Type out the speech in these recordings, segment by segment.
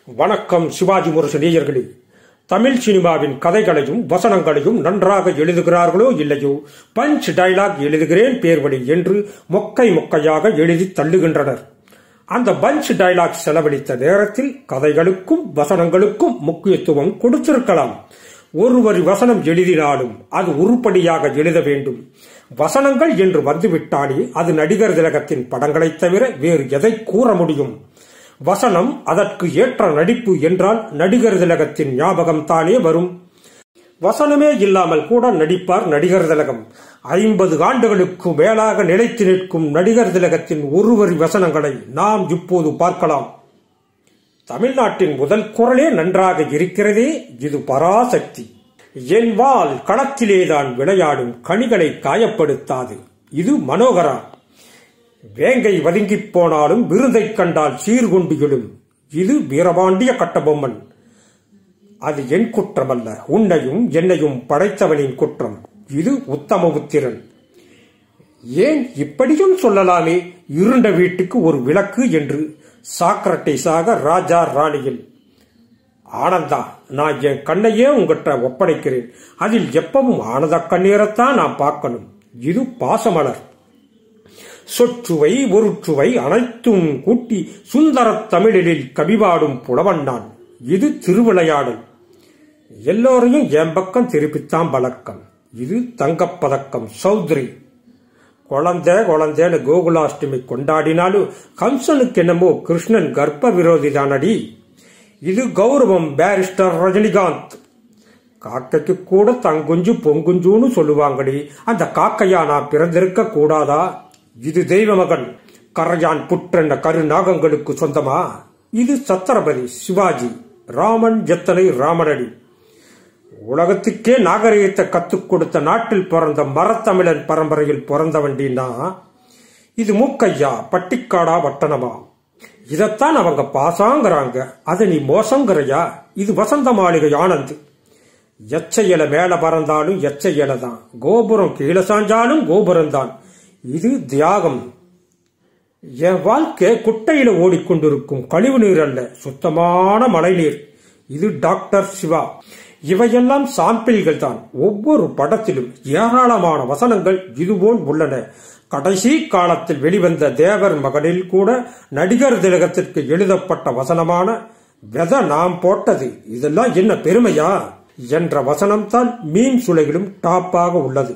வணக்கம் சிவாஜி முரசு நேயர்களே தமிழ் சினிமாவின் கதைகளையும் வசனங்களையும் நன்றாக எழுதுகிறார்களோ இல்லையோ பஞ்ச் டயலாக் எழுதுகிறேன் பேர்வழி என்று மொக்கை மொக்கையாக எழுதி தள்ளுகின்றனர் அந்த பஞ்ச் டயலாக் செலவழித்த நேரத்தில் கதைகளுக்கும் வசனங்களுக்கும் முக்கியத்துவம் கொடுத்திருக்கலாம் ஒரு வரி வசனம் எழுதினாலும் அது உருப்படியாக எழுத வேண்டும் வசனங்கள் என்று வந்துவிட்டாலே அது நடிகர் திலகத்தின் படங்களைத் தவிர வேறு எதை கூற முடியும் வசனம் அதற்கு ஏற்ற நடிப்பு என்றால் நடிகர் திலகத்தின் ஞாபகம் தானே வரும் வசனமே இல்லாமல் கூட நடிப்பார் நடிகர் திலகம் ஐம்பது ஆண்டுகளுக்கு மேலாக நிலைத்து நிற்கும் நடிகர் திலகத்தின் ஒருவரி வசனங்களை நாம் இப்போது பார்க்கலாம் தமிழ்நாட்டின் முதல் குரலே நன்றாக இருக்கிறதே இது பராசக்தி என் வால் களத்திலேதான் விளையாடும் கனிகளை காயப்படுத்தாது இது மனோகரா வேங்கை வதுங்கிப் போனாலும் விருதைக் கண்டால் சீர்கொண்டு எழும் இது வீரபாண்டிய கட்டபொம்மன் அது என் குற்றமல்ல உன்னையும் என்னையும் படைத்தவனின் குற்றம் இது உத்தமபுத்திரன் ஏன் இப்படியும் சொல்லலாமே இருண்ட வீட்டுக்கு ஒரு விளக்கு என்று சாக்ரட்டிஸாக ராஜா ராணியில் ஆனந்தா நான் என் கண்ணையே உங்ககிட்ட ஒப்படைக்கிறேன் அதில் எப்பவும் ஆனந்த கண்ணீரைத்தான் நான் பார்க்கணும் இது பாசமலர் சொற்றுவை ஒருற்றுவை அனைத்தும் கூட்டி சுந்தரத் தமிழில் கவிபாடும் புலவன் நான் இது திருவிளையாடல் எல்லோரையும் என் பக்கம் திருப்பித்தான் பழக்கம் இது தங்கப்பதக்கம் சௌத்ரி குழந்தை குழந்தைன்னு கோகுலாஷ்டமி கொண்டாடினாலும் கம்சனுக்கு என்னமோ கிருஷ்ணன் கர்ப்ப விரோதி தானடி இது கௌரவம் பேரிஸ்டர் ரஜினிகாந்த் காக்கைக்கு கூட தங்குஞ்சு பொங்குஞ்சுன்னு சொல்லுவாங்கடி அந்த காக்கையா நான் பிறந்திருக்க கூடாதா இது தெய்வ மகன் கரையான் புற்றென்ன கருநாகங்களுக்கு சொந்தமா இது சத்திரபதி சிவாஜி ராமன் எத்தனை ராமனடி உலகத்துக்கே நாகரிகத்தை கத்துக் கொடுத்த நாட்டில் பிறந்த மரத்தமிழன் பரம்பரையில் பிறந்தவண்டினா இது மூக்கையா பட்டிக்காடா வட்டணமா இதத்தான் அவங்க பாசாங்கிறாங்க அது நீ மோசங்கிறையா இது வசந்த மாளிகை ஆனந்த் எச்ச இலை மேல பறந்தாலும் எச்ச இலை தான் கோபுரம் கீழே சாஞ்சாலும் கோபுரம் தான் இது தியாகம் என் வாழ்க்கை குட்டையில ஓடிக்கொண்டிருக்கும் கழிவு நீர் அல்ல சுத்தமான மழைநீர் இது டாக்டர் சிவா இவையெல்லாம் சாம்பிள்கள் தான் ஒவ்வொரு படத்திலும் ஏராளமான வசனங்கள் இதுபோல் உள்ளன கடைசி காலத்தில் வெளிவந்த தேவர் மகனில் கூட நடிகர் திலகத்திற்கு எழுதப்பட்ட வசனமான வெத நாம் போட்டது இதெல்லாம் என்ன பெருமையா என்ற வசனம்தான் மீன் சுளையிலும் டாப்பாக உள்ளது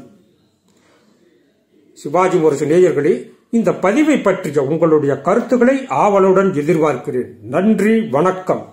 சிவாஜி முரசு நேயர்களே இந்த பதிவை பற்றிய உங்களுடைய கருத்துக்களை ஆவலுடன் எதிர்பார்க்கிறேன் நன்றி வணக்கம்